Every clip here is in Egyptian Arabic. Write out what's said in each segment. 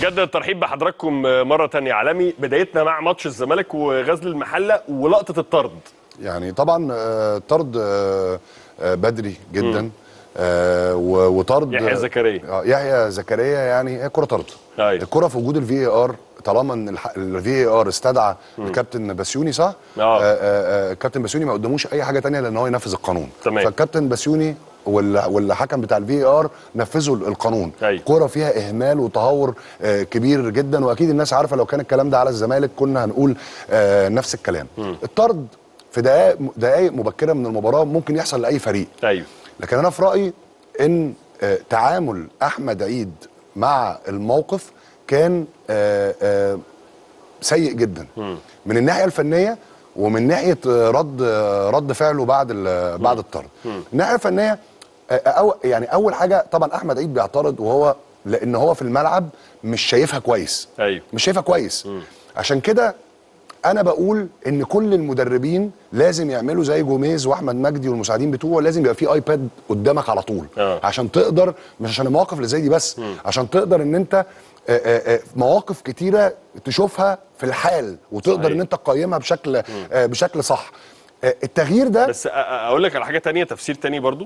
بنجدد الترحيب بحضراتكم مره تانية عالمي بدايتنا مع ماتش الزمالك وغزل المحله ولقطه الطرد يعني طبعا آه، طرد آه، آه، بدري جدا آه، و- وطرد يحيى زكريا. آه، يحيى زكريا يعني هي كره طرد أيوة. الكره في وجود الفي اي ار طالما ان الفي اي ار استدعى الكابتن بسيوني صح؟ آه. آه، آه، آه، الكابتن بسيوني ما قدموش اي حاجه تانية لان هو ينفذ القانون تمام. فالكابتن بسيوني وال- والحكم بتاع الفي اي ار نفذوا القانون أيوة. كرة فيها اهمال وتهور آه، كبير جدا واكيد الناس عارفه لو كان الكلام ده على الزمالك كنا هنقول آه، نفس الكلام الطرد في دقائق دقائق مبكره من المباراه ممكن يحصل لاي فريق ايوه لكن انا في رايي ان آه، تعامل احمد عيد مع الموقف كان آه، آه، سيء جدا من الناحيه الفنيه ومن ناحيه آه، رد آه، رد فعله بعد ال- بعد الطرد الناحيه الفنيه آه، أو يعني اول حاجه طبعا احمد عيد بيعترض وهو لان هو في الملعب مش شايفها كويس ايوه مش شايفها كويس عشان كده انا بقول ان كل المدربين لازم يعملوا زي جوميز واحمد مجدي والمساعدين بتوعه لازم يبقى في ايباد قدامك على طول آه. عشان تقدر مش عشان المواقف اللي زي دي بس عشان تقدر ان انت آه، آه، آه، مواقف كتيره تشوفها في الحال وتقدر صحيح. ان انت تقيمها بشكل آه، بشكل صح آه، التغيير ده بس أ- أ- اقول لك على حاجه تانية تفسير تاني برضو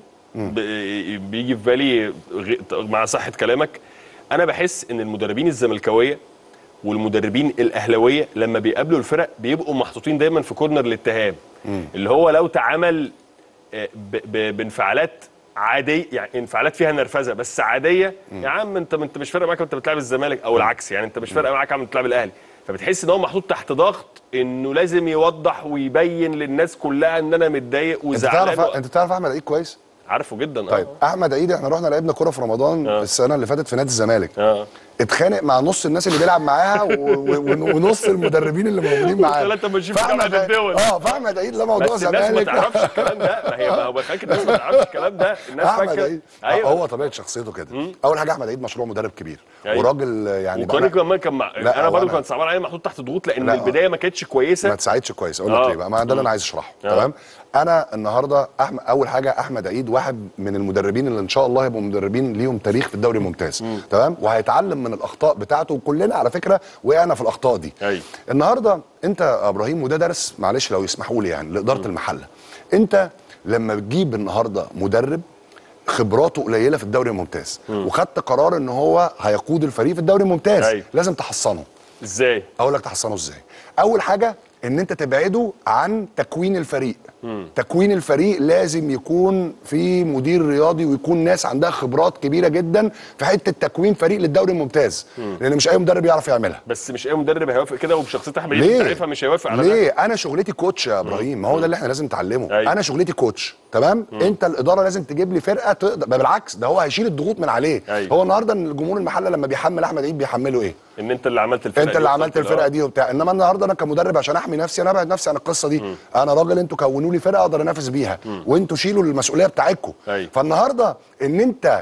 ب- بيجي في بالي غ- مع صحه كلامك انا بحس ان المدربين الزملكاويه والمدربين الاهلاويه لما بيقابلوا الفرق بيبقوا محطوطين دايما في كورنر الاتهام اللي هو لو تعامل آه، ب- ب- بانفعالات عاديه يعني انفعالات فيها نرفزه بس عاديه يا عم انت انت مش فارق معاك انت بتلعب الزمالك او العكس يعني انت مش فارق معاك عم بتلعب الاهلي فبتحس ان هو محطوط تحت ضغط انه لازم يوضح ويبين للناس كلها ان انا متضايق انت تعرف وزعلان انت تعرف احمد عيد كويس عارفه جدا طيب احمد عيد احنا رحنا لعبنا كوره في رمضان آه. السنه اللي فاتت في نادي الزمالك اه اتخانق مع نص الناس اللي بيلعب معاها و- و- ونص المدربين اللي موجودين معاه ثلاثة ماشيين في فأحمد جامعة عيد- الدول. اه فاحمد عيد لا موضوع بس الناس ما زمالك تعرفش الكلام ده ما هي ما هو فاكر الناس ما تعرفش الكلام ده الناس احمد فاكره عيد ايوه هو طبيعه شخصيته كده اول حاجه احمد عيد مشروع مدرب كبير أيوة. وراجل يعني وكوني بقى- كمان كان مع... لا، انا هو برضه أنا- كان صعبان عليا محطوط تحت ضغوط لان لا، البدايه ما كانتش كويسه ما تساعدش كويس اقول لك آه. ليه بقى ما ده اللي انا عايز اشرحه آه. تمام انا النهارده أحمد اول حاجه احمد عيد واحد من المدربين اللي ان شاء الله هيبقوا مدربين ليهم تاريخ في الدوري الممتاز تمام وهيتعلم من الاخطاء بتاعته وكلنا على فكره وقعنا في الاخطاء دي أيوة. النهارده انت يا ابراهيم وده درس معلش لو يسمحوا لي يعني لاداره المحله انت لما بتجيب النهارده مدرب خبراته قليله في الدوري الممتاز وخدت قرار ان هو هيقود الفريق في الدوري الممتاز أيوة. لازم تحصنه ازاي اقول لك تحصنه ازاي اول حاجه ان انت تبعده عن تكوين الفريق تكوين الفريق لازم يكون في مدير رياضي ويكون ناس عندها خبرات كبيره جدا في حته تكوين فريق للدوري الممتاز لان مش اي مدرب يعرف يعملها بس مش اي مدرب هيوافق كده وبشخصيه احمد عيد ليه؟ انت عارفها مش هيوافق على ليه؟ ده انا شغلتي كوتش يا ابراهيم ما هو ده اللي احنا لازم نتعلمه أيوة. انا شغلتي كوتش تمام انت الاداره لازم تجيب لي فرقه تقدر ده بالعكس ده هو هيشيل الضغوط من عليه أيوة. هو النهارده إن الجمهور المحله لما بيحمل احمد عيد بيحمله ايه ان انت اللي عملت الفرقه انت دي اللي عملت وصلت الفرقه لها. دي وبتاع انما النهارده انا كمدرب عشان احمي نفسي انا ابعد نفسي عن القصه دي انا راجل انتوا كونوا لي فرقه اقدر انافس بيها وانتوا شيلوا المسؤوليه بتاعتكم أيوة. فالنهارده ان انت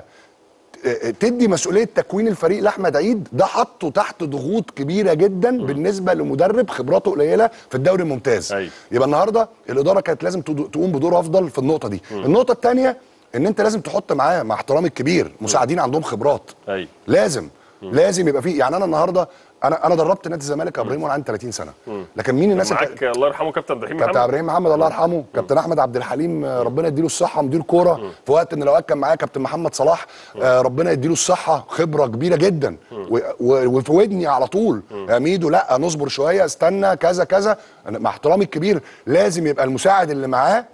اه، تدي مسؤوليه تكوين الفريق لاحمد عيد ده حطه تحت ضغوط كبيره جدا بالنسبه لمدرب خبراته قليله في الدوري الممتاز أيوة. يبقى النهارده الاداره كانت لازم تدو- تقوم بدور افضل في النقطه دي النقطه الثانيه ان انت لازم تحط معاه مع احترامي الكبير مساعدين عندهم خبرات ايوه لازم لازم يبقى فيه يعني انا النهارده انا انا دربت نادي الزمالك يا ابراهيم وانا عندي 30 سنه لكن مين الناس اللي معاك الله يرحمه كابتن ابراهيم كابتن محمد ابراهيم محمد الله يرحمه كابتن احمد عبد الحليم آه، ربنا يديله الصحه مدير كوره في وقت ان الاوقات كان معايا كابتن محمد صلاح آه، ربنا يديله الصحه خبره كبيره جدا و- و- وفي ودني على طول يا ميدو لا نصبر شويه استنى كذا كذا أنا مع احترامي الكبير لازم يبقى المساعد اللي معاه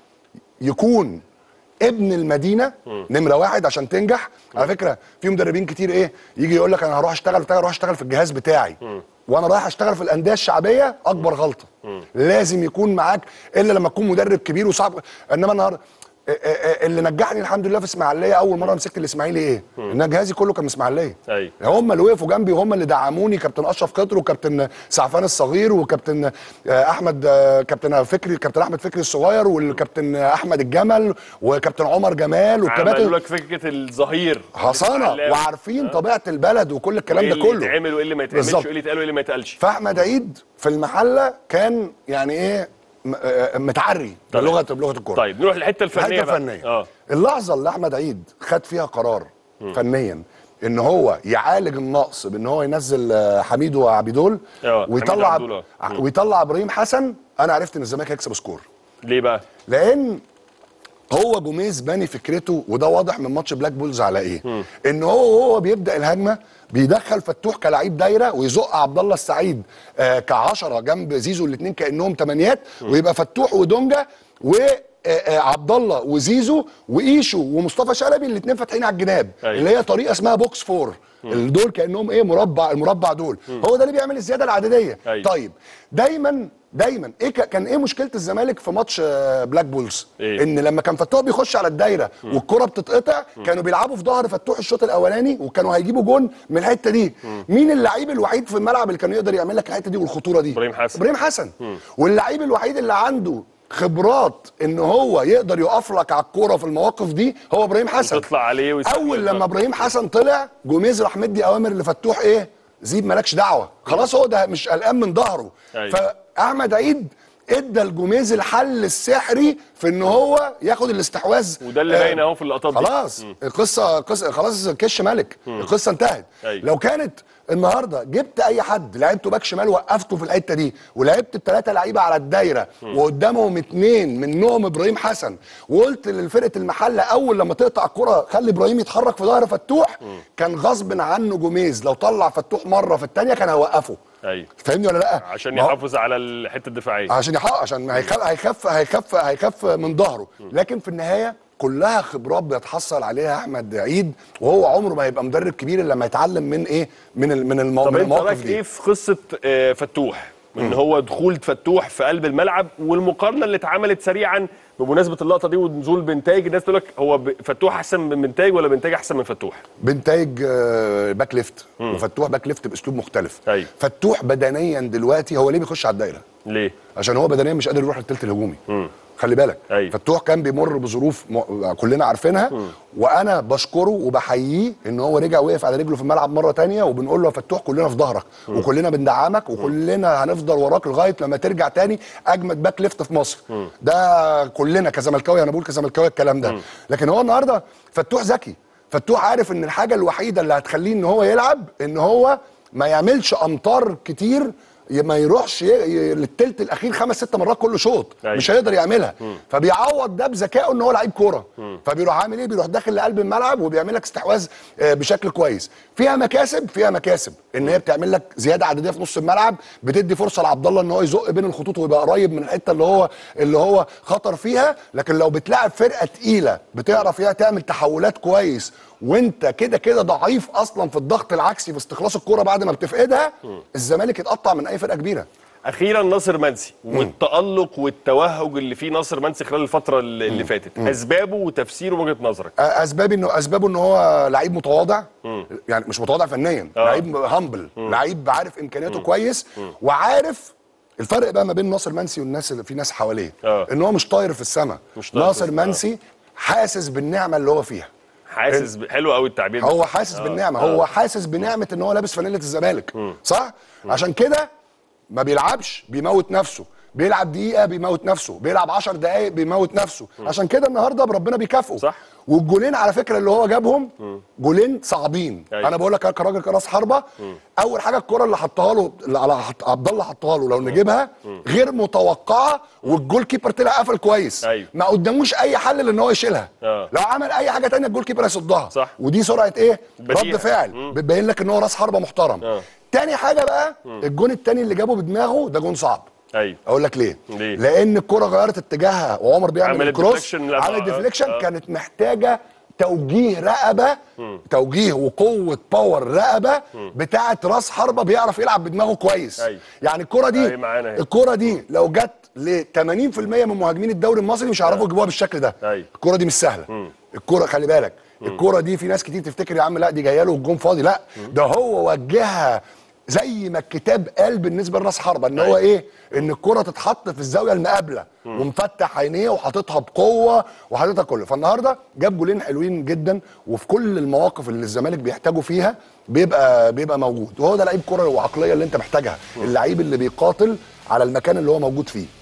يكون ابن المدينه نمره واحد عشان تنجح على فكره في مدربين كتير ايه يجي يقول لك انا هروح اشتغل بتاع اروح اشتغل في الجهاز بتاعي وانا رايح اشتغل في الانديه الشعبيه اكبر غلطه لازم يكون معاك الا لما تكون مدرب كبير وصعب انما النهارده آه، آه، آه، اللي نجحني الحمد لله في اسماعيليه اول مره مسكت الاسماعيلي ايه؟ ان جهازي كله كان من اسماعيليه أيوة. هم اللي وقفوا جنبي وهم اللي دعموني كابتن اشرف خضر وكابتن سعفان الصغير وكابتن آه، احمد آه، كابتن فكري كابتن احمد فكري الصغير والكابتن احمد الجمل وكابتن عمر جمال والكباتن عملوا لك فكره الظهير حصانه الإعلام. وعارفين طبيعه البلد وكل الكلام وايه ده اللي كله يتعمل وايه اللي ما يتعملش بالظبط. وايه اللي يتقال وايه اللي ما يتقالش فاحمد عيد في المحله كان يعني ايه م- آه، متعري طيب. بلغه بلغه الكوره طيب نروح للحته الفنيه حته بقى فنيه اه اللحظه اللي احمد عيد خد فيها قرار فنيا ان هو يعالج النقص بان هو ينزل آه، حميد وعبيدول آه، حميد ويطلع وعبدول، آه. ع- ويطلع ابراهيم حسن انا عرفت ان الزمالك هيكسب سكور ليه بقى؟ لان هو جوميز باني فكرته وده واضح من ماتش بلاك بولز على ايه ان هو هو بيبدا الهجمه بيدخل فتوح كلاعب دايره ويزق عبد الله السعيد آه كعشرة جنب زيزو الاثنين كانهم تمانيات ويبقى فتوح ودونجا و آه، آه، عبد الله وزيزو وايشو ومصطفى شلبي الاثنين فاتحين على الجناب أيوة. اللي هي طريقه اسمها بوكس فور دول كانهم ايه مربع المربع دول هو ده اللي بيعمل الزياده العدديه أيوة. طيب دايما دايما ايه ك- كان ايه مشكله الزمالك في ماتش آه، بلاك بولز إيه؟ ان لما كان فتوح بيخش على الدايره والكره بتتقطع كانوا بيلعبوا في ظهر فتوح الشوط الاولاني وكانوا هيجيبوا جون من الحته دي مين اللعيب الوحيد في الملعب اللي كان يقدر يعمل لك الحته دي والخطوره دي إبراهيم حسن. ابراهيم حسن واللعيب الوحيد اللي عنده خبرات ان هو يقدر يقف لك على الكوره في المواقف دي هو ابراهيم حسن تطلع عليه ويسجل. اول لما ابراهيم حسن طلع جوميز راح مدي اوامر لفتوح ايه زيد مالكش دعوه خلاص هو ده مش قلقان من ظهره أيوة. فاحمد عيد ادى الجوميز الحل السحري في ان هو ياخد الاستحواذ وده اللي آه، باين اهو في اللقطات دي. خلاص القصه قصه خلاص كش ملك القصه انتهت أيوة. لو كانت النهارده جبت اي حد لعبته باك شمال وقفته في الحته دي ولعبت الثلاثه لعيبه على الدايره وقدامهم اثنين منهم ابراهيم حسن وقلت لفرقه المحله اول لما تقطع الكره خلي ابراهيم يتحرك في ظهر فتوح كان غصب عنه جوميز لو طلع فتوح مره في الثانيه كان هيوقفه ايوه فاهمني ولا لا عشان ما هو- يحافظ على الحته الدفاعيه عشان يحقق عشان هيخف هيخف هيخف هيخف من ظهره لكن في النهايه كلها خبرات بيتحصل عليها احمد عيد وهو عمره ما هيبقى مدرب كبير الا لما يتعلم من ايه من ال- من المو... طب من انت رايك المواقف ايه دي في قصه آه، فتوح ان هو دخول فتوح في قلب الملعب والمقارنه اللي اتعملت سريعا بمناسبه اللقطه دي ونزول بنتايج الناس تقول لك هو ب- فتوح احسن من بنتايج ولا بنتايج احسن من فتوح بنتايج آه، باك ليفت وفتوح باك ليفت باسلوب مختلف أيوة. فتوح بدنيا دلوقتي هو ليه بيخش على الدايره ليه عشان هو بدنيا مش قادر يروح للثلث الهجومي خلي بالك أيوة. فتوح كان بيمر بظروف م... كلنا عارفينها وانا بشكره وبحييه ان هو رجع وقف على رجله في الملعب مره تانية وبنقول له يا فتوح كلنا في ظهرك وكلنا بندعمك وكلنا هنفضل وراك لغايه لما ترجع تاني اجمد باك ليفت في مصر ده كلنا كزملكاوي انا بقول كزملكاوي الكلام ده لكن هو النهارده فتوح ذكي فتوح عارف ان الحاجه الوحيده اللي هتخليه ان هو يلعب ان هو ما يعملش امطار كتير ي- ما يروحش ي- ي- للتلت الاخير خمس ست مرات كل شوط أيوة. مش هيقدر يعملها فبيعوض ده بذكائه ان هو لعيب كوره فبيروح عامل ايه بيروح داخل لقلب الملعب وبيعمل لك استحواذ آه، بشكل كويس فيها مكاسب فيها مكاسب ان هي بتعمل لك زياده عدديه في نص الملعب بتدي فرصه لعبد الله ان هو يزق بين الخطوط ويبقى قريب من الحته اللي هو اللي هو خطر فيها لكن لو بتلعب فرقه تقيله بتعرف فيها تعمل تحولات كويس وانت كده كده ضعيف اصلا في الضغط العكسي في استخلاص الكوره بعد ما بتفقدها الزمالك يتقطع من اي فرقه كبيره اخيرا ناصر منسي والتالق والتوهج اللي فيه ناصر منسي خلال الفتره اللي اللي فاتت اسبابه وتفسيره من وجهه نظرك اسباب انه اسبابه ان هو لعيب متواضع يعني مش متواضع فنيا آه. لعيب هامبل لعيب عارف امكانياته كويس وعارف الفرق بقى ما بين ناصر منسي والناس اللي في ناس حواليه آه. ان هو مش طاير في السماء مش طاير في ناصر السما. منسي حاسس بالنعمه اللي هو فيها حاسس ب... حلو قوي التعبير ده. هو حاسس بالنعمه هو حاسس بنعمه ان هو لابس فانيله الزمالك صح عشان كده ما بيلعبش بيموت نفسه بيلعب دقيقه بيموت نفسه بيلعب 10 دقائق بيموت نفسه عشان كده النهارده ربنا بيكافئه صح. والجولين على فكره اللي هو جابهم جولين صعبين أيوة. انا بقول لك أنا كراجل كراس حربه اول حاجه الكره اللي حطها له اللي على حط- عبد الله حطها له لو نجيبها غير متوقعه والجول كيبر طلع قفل كويس أيوة. ما قداموش اي حل لان هو يشيلها آه. لو عمل اي حاجه تانية الجول كيبر هيصدها صح. ودي سرعه ايه بديهة. رد فعل بتبين لك ان هو راس حربه محترم آه. تاني حاجه بقى الجون التاني اللي جابه بدماغه ده جون صعب ايوه اقول لك ليه؟ ليه؟ لان الكره غيرت اتجاهها وعمر بيعمل عملت الكروس deflection لما- عمل آه، ديفليكشن آه. كانت محتاجه توجيه رقبه توجيه وقوه باور رقبه بتاعه راس حربه بيعرف يلعب بدماغه كويس أيوة. يعني الكره دي أيوة معانا أهي. الكره دي لو جت ل 80% من مهاجمين الدوري المصري مش هيعرفوا يجيبوها بالشكل ده أيوة. الكره دي مش سهله الكره خلي بالك الكره دي في ناس كتير تفتكر يا عم لا دي جايه له الجون فاضي لا ده هو وجهها زي ما الكتاب قال بالنسبه لراس حربه ان هو ايه ان الكره تتحط في الزاويه المقابله ومفتح عينيه وحاططها بقوه وحاططها كله فالنهارده جاب جولين حلوين جدا وفي كل المواقف اللي الزمالك بيحتاجوا فيها بيبقى بيبقى موجود وهو ده لعيب كره وعقليه اللي انت محتاجها اللعيب اللي بيقاتل على المكان اللي هو موجود فيه